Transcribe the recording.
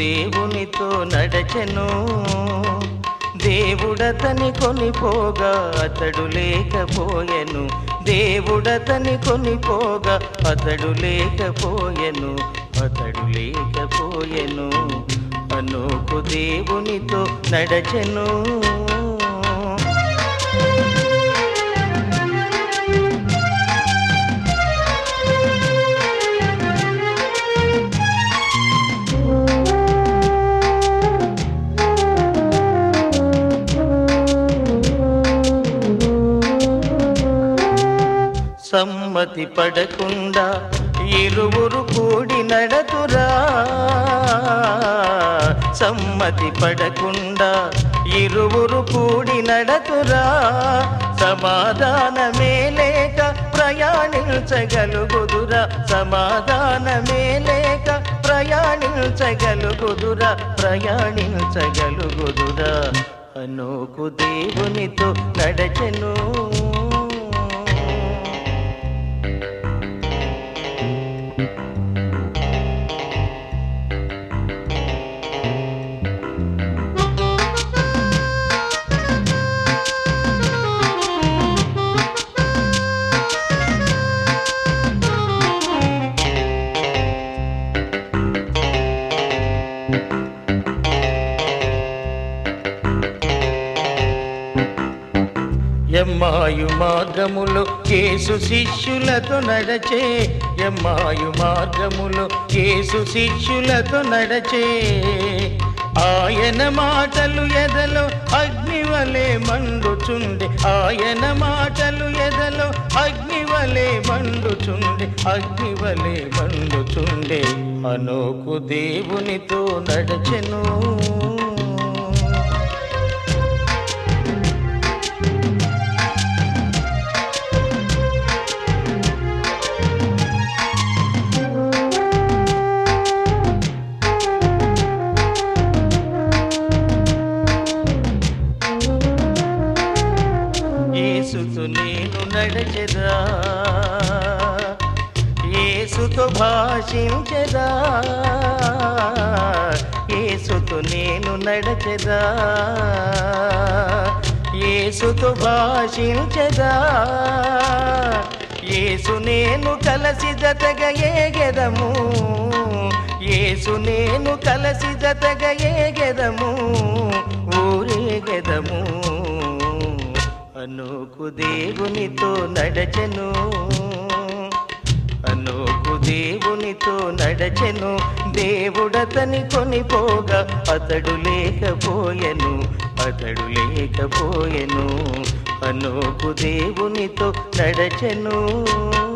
దేవునితో నడచెను దేవుడతని కొనిపోగా అతడు లేకపోయెను దేవుడతని కొనిపోగా అతడు లేకపోయెను అతడు లేకపోయెను అనోకు దేవునితో నడచెను సమ్మతి పడకుండా ఇరువురు కూడి నడతురా సమ్మతి పడకుండా ఇరువురు కూడి నడతురా సమాధానమే లేక ప్రయాణించగలుగుదురా సమాధానమే లేక ప్రయాణించగలుగుదురా ప్రయాణించగలుగుదురా అనోకు దేవునితో నడచెను ఎమ్మాయు మార్గములో కేసు శిష్యులతో నడచే ఎమ్మాయు మార్గములో కేసు శిష్యులతో నడచే ఆయన మాటలు ఎదలో అగ్నివలే మండుచుండే ఆయన మాటలు ఎదలో అగ్నివలే మండుచుండే అగ్నివలే మండుచుండే అనోకు దేవునితో నడచెను ఏసుతో నేను నడచెదా ఏసుతో భాషించెదా ఏసుతో నేను నడచెదా ఏసుతో భాషించెదా ఏసు నేను కలసి జతగా ఏగెదము ఏసు నేను కలసి జతగా ఏగెదము ఊరేగెదము అనోకు దేవునితో నడచెను అనోకు దేవునితో నడచెను దేవుడతని కొనిపోగా అతడు లేకపోయెను అతడు లేకపోయెను అనోకు దేవునితో నడచెను